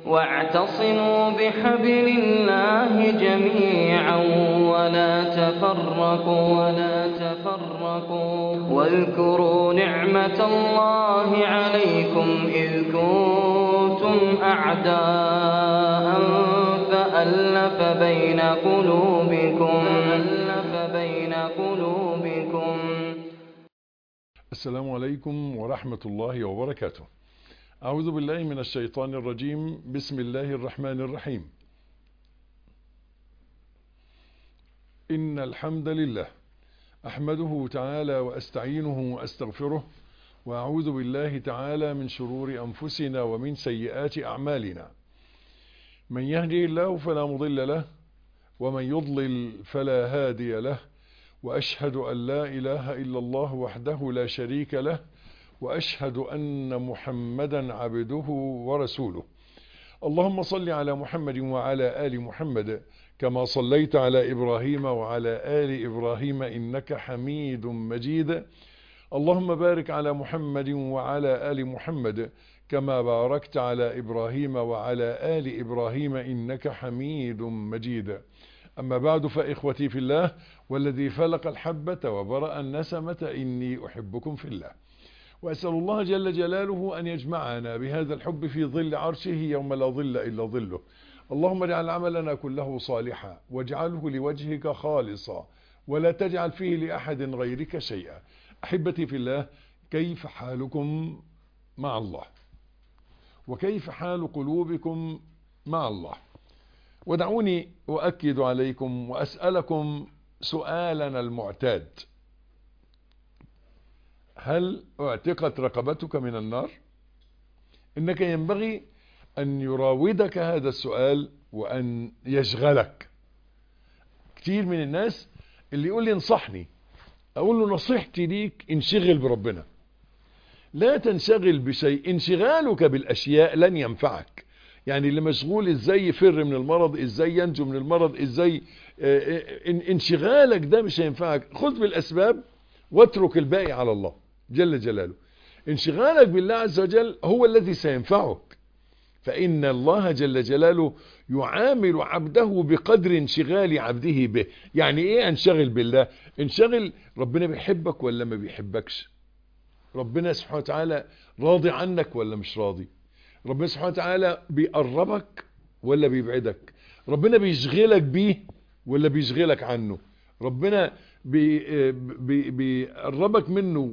واعتصموا بحبل الله جميعا ولا تفرقوا ولا تفرقوا واذكروا نعمة الله عليكم إذ كنتم أعداء فألف بين قلوبكم فألف بين قلوبكم السلام عليكم ورحمة الله وبركاته أعوذ بالله من الشيطان الرجيم بسم الله الرحمن الرحيم إن الحمد لله أحمده تعالى وأستعينه وأستغفره وأعوذ بالله تعالى من شرور أنفسنا ومن سيئات أعمالنا من يهدي الله فلا مضل له ومن يضلل فلا هادي له وأشهد أن لا إله إلا الله وحده لا شريك له وأشهد أن محمدا عبده ورسوله اللهم صل على محمد وعلى آل محمد كما صليت على إبراهيم وعلى آل إبراهيم إنك حميد مجيد اللهم بارك على محمد وعلى آل محمد كما باركت على إبراهيم وعلى آل إبراهيم إنك حميد مجيد أما بعد فإخوتي في الله والذي فلق الحبة وبرأ النسمة إني أحبكم في الله وأسأل الله جل جلاله أن يجمعنا بهذا الحب في ظل عرشه يوم لا ظل إلا ظله اللهم اجعل عملنا كله صالحا واجعله لوجهك خالصا ولا تجعل فيه لأحد غيرك شيئا أحبتي في الله كيف حالكم مع الله وكيف حال قلوبكم مع الله ودعوني أؤكد عليكم وأسألكم سؤالنا المعتاد هل اعتقت رقبتك من النار انك ينبغي ان يراودك هذا السؤال وان يشغلك كتير من الناس اللي يقول لي انصحني اقول له نصيحتي ليك انشغل بربنا لا تنشغل بشيء انشغالك بالاشياء لن ينفعك يعني اللي مشغول ازاي يفر من المرض ازاي ينجو من المرض ازاي انشغالك ده مش هينفعك خذ بالاسباب واترك الباقي على الله جل جلاله انشغالك بالله عز وجل هو الذي سينفعك فإن الله جل جلاله يعامل عبده بقدر انشغال عبده به يعني ايه انشغل بالله انشغل ربنا بيحبك ولا ما بيحبكش ربنا سبحانه وتعالى راضي عنك ولا مش راضي ربنا سبحانه وتعالى بيقربك ولا بيبعدك ربنا بيشغلك بيه ولا بيشغلك عنه ربنا بيقربك منه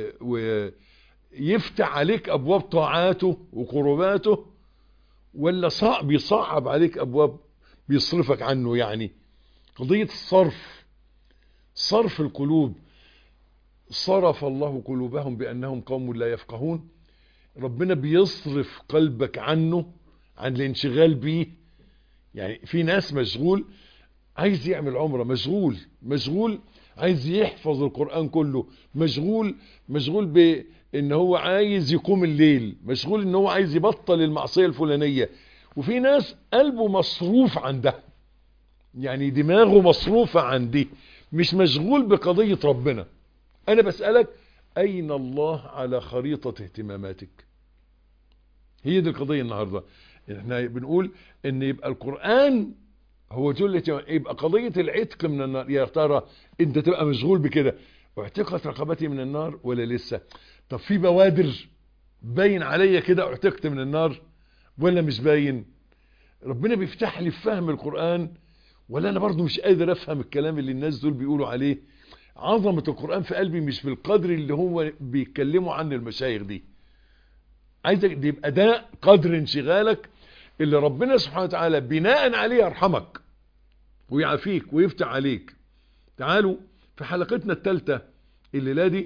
ويفتح عليك ابواب طاعاته وقرباته ولا صعب بيصعب عليك ابواب بيصرفك عنه يعني قضية الصرف صرف القلوب صرف الله قلوبهم بانهم قوم لا يفقهون ربنا بيصرف قلبك عنه عن الانشغال بيه يعني في ناس مشغول عايز يعمل عمرة مشغول مشغول عايز يحفظ القرآن كله مشغول مشغول بان هو عايز يقوم الليل مشغول ان هو عايز يبطل المعصية الفلانية وفي ناس قلبه مصروف عن ده يعني دماغه مصروفة عن دي مش مشغول بقضية ربنا انا بسألك اين الله على خريطة اهتماماتك هي دي القضية النهاردة احنا بنقول ان يبقى القرآن هو جلة يبقى قضية العتق من النار يا ترى انت تبقى مشغول بكده اعتقت رقبتي من النار ولا لسه طب في بوادر باين عليا كده اعتقت من النار ولا مش باين ربنا بيفتح لي فهم القرآن ولا انا برضو مش قادر افهم الكلام اللي الناس دول بيقولوا عليه عظمة القرآن في قلبي مش بالقدر اللي هو بيتكلموا عن المشايخ دي عايزك يبقى ده قدر انشغالك اللي ربنا سبحانه وتعالى بناء عليه يرحمك ويعافيك ويفتح عليك تعالوا في حلقتنا الثالثة الليلة دي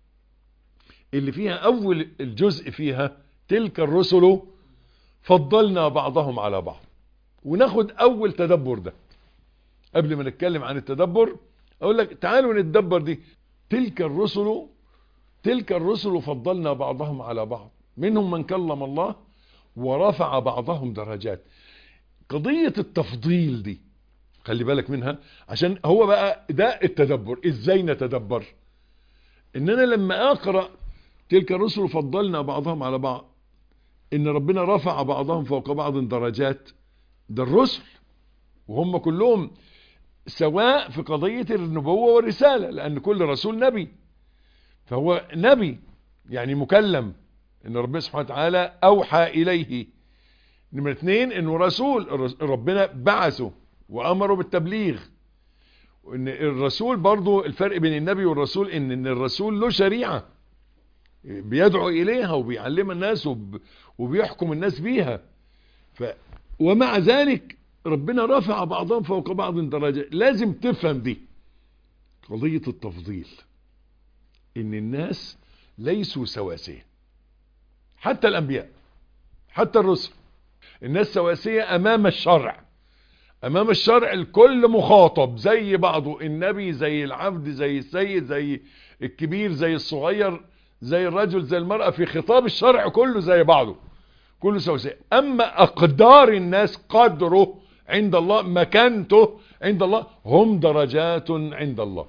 اللي فيها اول الجزء فيها تلك الرسل فضلنا بعضهم على بعض وناخد اول تدبر ده قبل ما نتكلم عن التدبر اقول لك تعالوا نتدبر دي تلك الرسل تلك الرسل فضلنا بعضهم على بعض منهم من كلم الله ورفع بعضهم درجات قضية التفضيل دي خلي بالك منها عشان هو بقى ده التدبر ازاي نتدبر ان انا لما اقرأ تلك الرسل فضلنا بعضهم على بعض ان ربنا رفع بعضهم فوق بعض درجات ده الرسل وهم كلهم سواء في قضية النبوة والرسالة لأن كل رسول نبي فهو نبي يعني مكلم ان ربنا سبحانه وتعالى اوحى اليه نمرة اثنين انه رسول ربنا بعثه وامره بالتبليغ وان الرسول برضو الفرق بين النبي والرسول ان, إن الرسول له شريعة بيدعو اليها وبيعلم الناس وب وبيحكم الناس بيها ف ومع ذلك ربنا رفع بعضهم فوق بعض درجة لازم تفهم دي قضية التفضيل ان الناس ليسوا سواسية حتى الانبياء حتى الرسل الناس سواسية امام الشرع امام الشرع الكل مخاطب زي بعضه النبي زي العبد زي السيد زي الكبير زي الصغير زي الرجل زي المرأة في خطاب الشرع كله زي بعضه كله سواسية اما اقدار الناس قدره عند الله مكانته عند الله هم درجات عند الله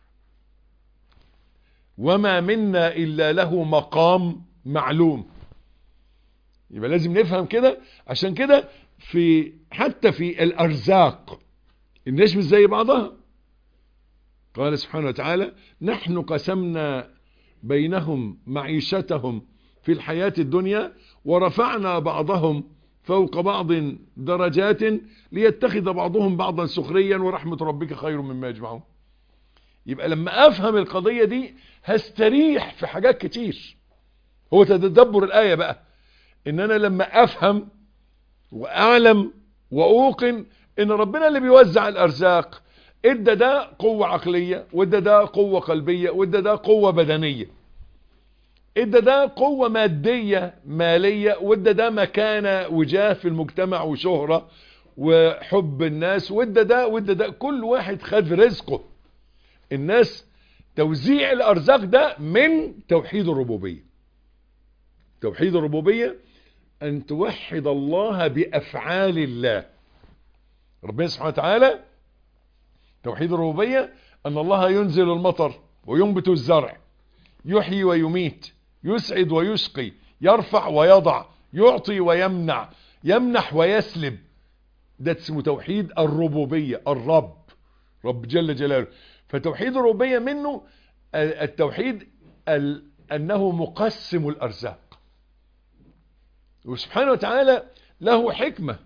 وما منا الا له مقام معلوم يبقى لازم نفهم كده عشان كده في حتى في الارزاق الناس مش زي بعضها قال سبحانه وتعالى نحن قسمنا بينهم معيشتهم في الحياة الدنيا ورفعنا بعضهم فوق بعض درجات ليتخذ بعضهم بعضا سخريا ورحمة ربك خير مما يجمعون يبقى لما افهم القضية دي هستريح في حاجات كتير هو تدبر الآية بقى ان انا لما افهم واعلم واوقن ان ربنا اللي بيوزع الارزاق ادى ده قوة عقلية وادى ده قوة قلبية وادى ده قوة بدنية ادى ده قوة مادية مالية وادى ده مكانة وجاه في المجتمع وشهرة وحب الناس وادى ده وادى ده كل واحد خد رزقه الناس توزيع الارزاق ده من توحيد الربوبية توحيد الربوبية ان توحد الله بافعال الله ربنا سبحانه وتعالى توحيد الربوبية ان الله ينزل المطر وينبت الزرع يحيي ويميت يسعد ويسقي يرفع ويضع يعطي ويمنع يمنح ويسلب ده اسمه توحيد الربوبية الرب رب جل جلاله فتوحيد الربوبية منه التوحيد انه مقسم الارزاق وسبحانه وتعالى له حكمة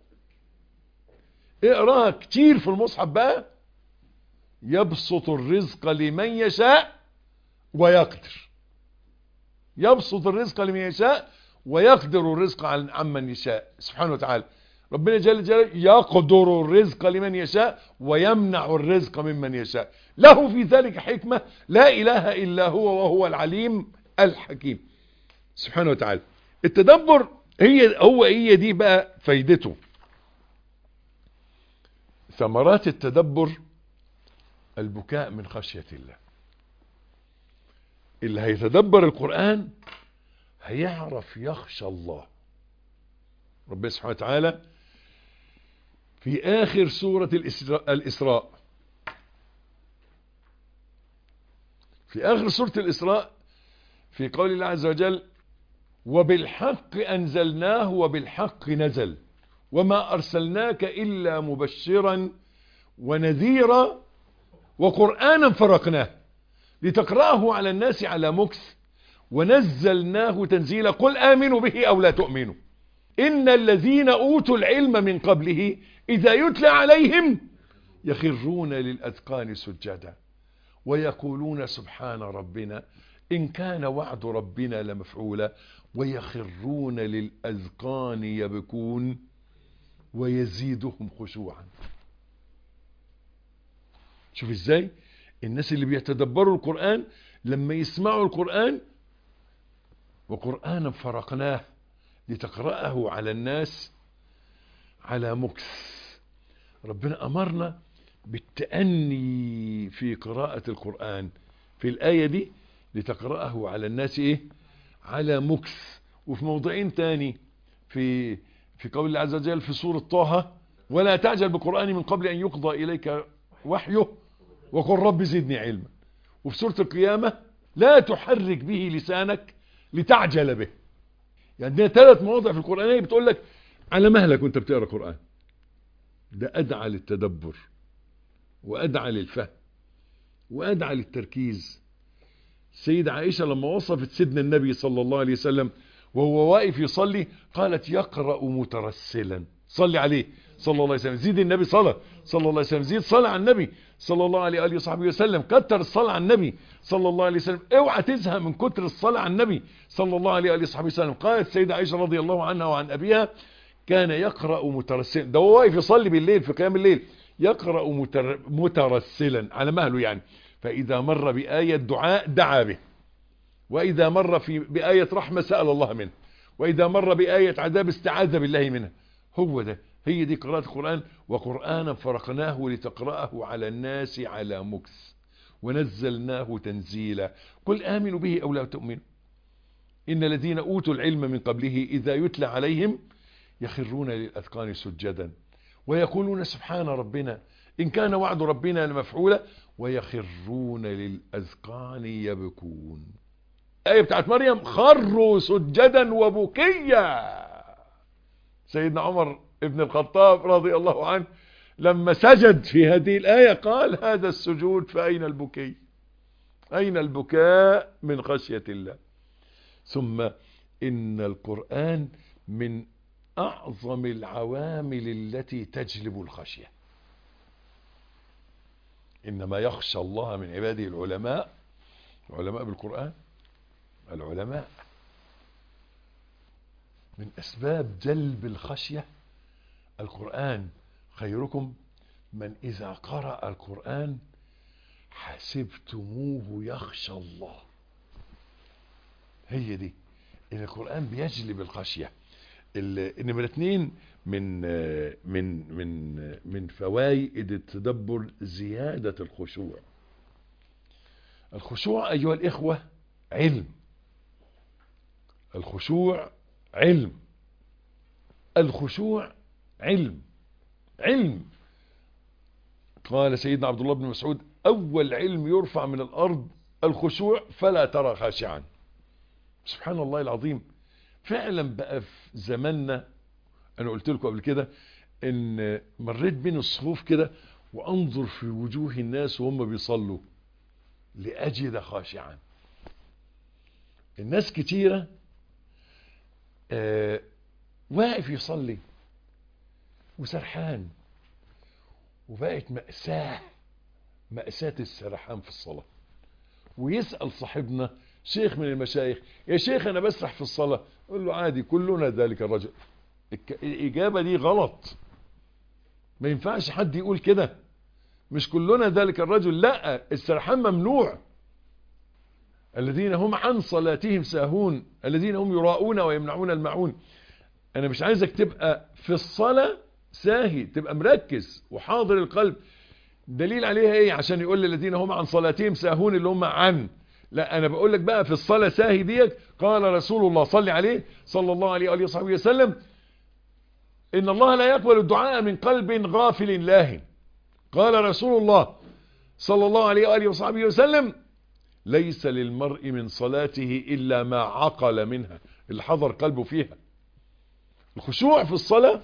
اقراها كتير في المصحف بقى يبسط الرزق لمن يشاء ويقدر يبسط الرزق لمن يشاء ويقدر الرزق عمن يشاء سبحانه وتعالى ربنا جل جلاله يقدر الرزق لمن يشاء ويمنع الرزق ممن يشاء له في ذلك حكمة لا إله إلا هو وهو العليم الحكيم سبحانه وتعالى التدبر هي هو هي دي بقى فايدته ثمرات التدبر البكاء من خشية الله اللي هيتدبر القرآن هيعرف يخشى الله ربنا سبحانه وتعالى في آخر سورة الإسراء, الإسراء في آخر سورة الإسراء في قول الله عز وجل وبالحق أنزلناه وبالحق نزل وما أرسلناك إلا مبشرا ونذيرا وقرآنا فرقناه لتقرأه على الناس على مكث ونزلناه تنزيلا قل آمنوا به أو لا تؤمنوا إن الذين أوتوا العلم من قبله إذا يتلى عليهم يخرون للأذقان سجدا ويقولون سبحان ربنا إن كان وعد ربنا لمفعولا ويخرون للأذقان يبكون ويزيدهم خشوعا شوف ازاي الناس اللي بيتدبروا القرآن لما يسمعوا القرآن وقرآنا فرقناه لتقرأه على الناس على مكث ربنا أمرنا بالتأني في قراءة القرآن في الآية دي لتقرأه على الناس إيه على مكث وفي موضعين تاني في في قول الله عز وجل في سورة طه ولا تعجل بالقرآن من قبل أن يقضى إليك وحيه وقل رب زدني علما وفي سورة القيامة لا تحرك به لسانك لتعجل به يعني عندنا ثلاث مواضع في القرآن بتقول لك على مهلك وانت بتقرا قرآن ده أدعى للتدبر وأدعى للفهم وأدعى للتركيز سيدة عائشة لما وصفت سيدنا النبي صلى الله عليه وسلم وهو واقف يصلي قالت يقرأ مترسلا صلي عليه صلى الله عليه وسلم زيد النبي صلاة صلى الله عليه وسلم زيد صلاة على النبي صلى الله عليه وآله وصحبه وسلم كتر الصلاة على النبي صلى الله عليه وسلم اوعى تزهق من كتر الصلاة على النبي صلى الله عليه وآله وصحبه وسلم قالت سيدة عائشة رضي الله عنها وعن أبيها كان يقرأ مترسلا ده هو واقف يصلي بالليل في قيام الليل يقرأ متر مترسلا على مهله يعني فإذا مر بآية دعاء دعا به وإذا مر في بآية رحمة سأل الله منه وإذا مر بآية عذاب استعاذ بالله منها هو ده هي دي قراءة القرآن وقرآنا فرقناه لتقرأه على الناس على مكث ونزلناه تنزيلا قل آمنوا به أو لا تؤمنوا إن الذين أوتوا العلم من قبله إذا يتلى عليهم يخرون للأذقان سجدا ويقولون سبحان ربنا إن كان وعد ربنا لمفعولا ويخرون للأذقان يبكون الآية بتاعت مريم خروا سجدا وبكيا سيدنا عمر ابن الخطاب رضي الله عنه لما سجد في هذه الآية قال هذا السجود فأين البكي أين البكاء من خشية الله ثم إن القرآن من أعظم العوامل التي تجلب الخشية إنما يخشى الله من عباده العلماء العلماء بالقرآن العلماء من أسباب جلب الخشية القرآن خيركم من إذا قرأ القرآن حسبتموه يخشى الله هي دي إن القرآن بيجلب الخشية النمرة اتنين من من من من فوائد التدبر زيادة الخشوع الخشوع أيها الإخوة علم الخشوع علم الخشوع علم علم قال سيدنا عبد الله بن مسعود أول علم يرفع من الأرض الخشوع فلا ترى خاشعا سبحان الله العظيم فعلا بقى في زماننا أنا قلت لكم قبل كده إن مريت بين الصفوف كده وأنظر في وجوه الناس وهم بيصلوا لأجد خاشعا الناس كتيرة آه واقف يصلي وسرحان وبقت مأساة مأساة السرحان في الصلاة ويسأل صاحبنا شيخ من المشايخ يا شيخ أنا بسرح في الصلاة قل له عادي كلنا ذلك الرجل الإجابة دي غلط ما ينفعش حد يقول كده مش كلنا ذلك الرجل لا السرحان ممنوع الذين هم عن صلاتهم ساهون الذين هم يراؤون ويمنعون المعون انا مش عايزك تبقى في الصلاة ساهي تبقى مركز وحاضر القلب دليل عليها ايه عشان يقول الذين هم عن صلاتهم ساهون اللي هم عن لا انا بقول لك بقى في الصلاة ساهي ديت قال رسول الله صلي عليه صلى الله عليه وآله وصحبه وسلم ان الله لا يقبل الدعاء من قلب غافل لاهٍ قال رسول الله صلى الله عليه وآله وصحبه وسلم ليس للمرء من صلاته إلا ما عقل منها اللي حضر قلبه فيها الخشوع في الصلاة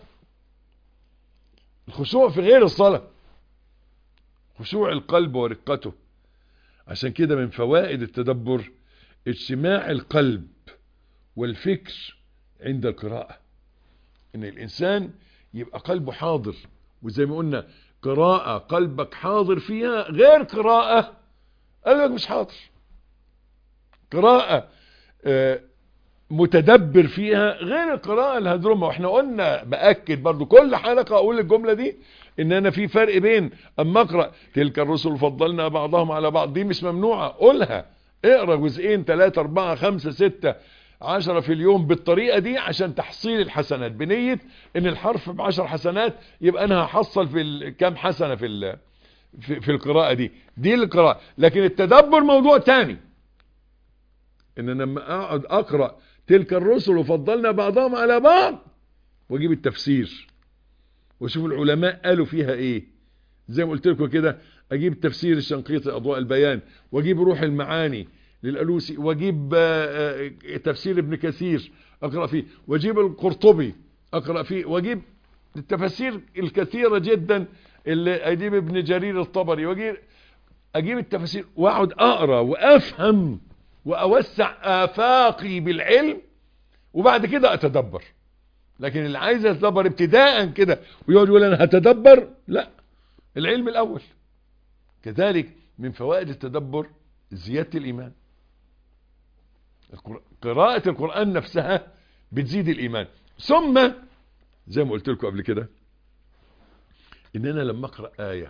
الخشوع في غير الصلاة خشوع القلب ورقته عشان كده من فوائد التدبر اجتماع القلب والفكر عند القراءة ان الانسان يبقى قلبه حاضر وزي ما قلنا قراءة قلبك حاضر فيها غير قراءة قلبك مش حاضر قراءة متدبر فيها غير القراءة الهدرمة واحنا قلنا بأكد برضو كل حلقة اقول الجملة دي ان انا في فرق بين اما اقرأ تلك الرسل فضلنا بعضهم على بعض دي مش ممنوعة قولها اقرأ جزئين ثلاثة اربعة خمسة ستة عشرة في اليوم بالطريقة دي عشان تحصيل الحسنات بنية ان الحرف بعشر حسنات يبقى انا هحصل في كام حسنة في, في, في القراءة دي دي القراءة لكن التدبر موضوع تاني ان انا لما اقعد اقرأ تلك الرسل وفضلنا بعضهم على بعض واجيب التفسير واشوف العلماء قالوا فيها ايه زي ما قلت لكم كده اجيب تفسير الشنقيطي اضواء البيان واجيب روح المعاني للألوسي واجيب آه، آه، تفسير ابن كثير اقرا فيه واجيب القرطبي اقرا فيه واجيب التفاسير الكثيره جدا اللي اجيب ابن جرير الطبري واجيب اجيب التفاسير واقعد اقرا وافهم واوسع افاقي بالعلم وبعد كده اتدبر لكن اللي عايز يتدبر ابتداء كده ويقعد يقول انا هتدبر لا العلم الاول كذلك من فوائد التدبر زياده الايمان القر- قراءة القرآن نفسها بتزيد الإيمان ثم زي ما قلت لكم قبل كده إن أنا لما أقرأ آية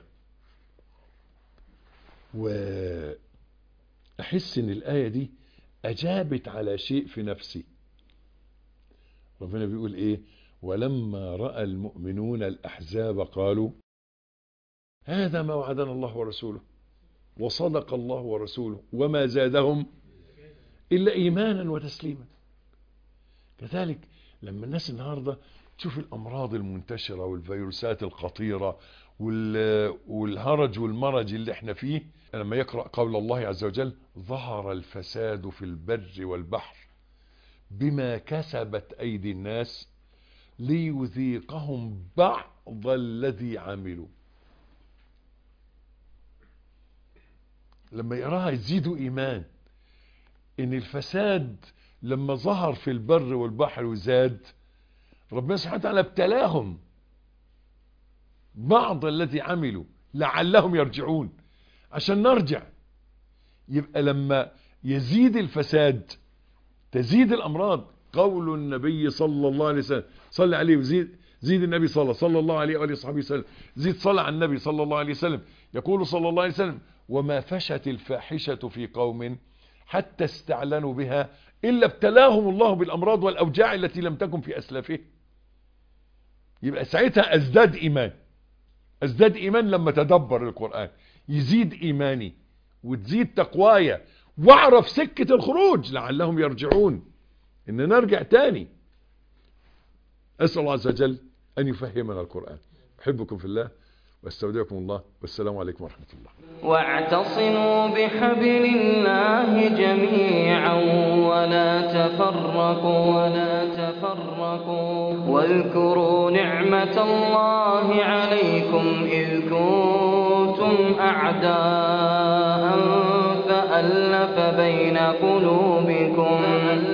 وأحس إن الآية دي أجابت على شيء في نفسي ربنا بيقول إيه ولما رأى المؤمنون الأحزاب قالوا هذا ما وعدنا الله ورسوله وصدق الله ورسوله وما زادهم إلا إيمانا وتسليما كذلك لما الناس النهاردة تشوف الأمراض المنتشرة والفيروسات الخطيرة وال- والهرج والمرج اللي احنا فيه لما يقرأ قول الله عز وجل ظهر الفساد في البر والبحر بما كسبت أيدي الناس ليذيقهم بعض الذي عملوا لما يقراها يزيدوا إيمان ان الفساد لما ظهر في البر والبحر وزاد ربنا سبحانه وتعالى ابتلاهم بعض الذي عملوا لعلهم يرجعون عشان نرجع يبقى لما يزيد الفساد تزيد الامراض قول النبي صلى الله عليه وسلم صلى عليه وزيد زيد النبي صلى صلى الله عليه واله وصحبه وسلم زيد صلى على النبي صلى الله عليه وسلم يقول صلى الله عليه وسلم وما فشت الفاحشه في قوم حتى استعلنوا بها إلا ابتلاهم الله بالأمراض والأوجاع التي لم تكن في أسلافه يبقى ساعتها أزداد إيمان أزداد إيمان لما تدبر القرآن يزيد إيماني وتزيد تقوايا واعرف سكة الخروج لعلهم يرجعون إن نرجع تاني أسأل الله عز وجل أن يفهمنا القرآن أحبكم في الله واستودعكم الله والسلام عليكم ورحمة الله واعتصموا بحبل الله جميعا ولا تفرقوا ولا تفرقوا واذكروا نعمة الله عليكم إذ كنتم أعداء فألف بين قلوبكم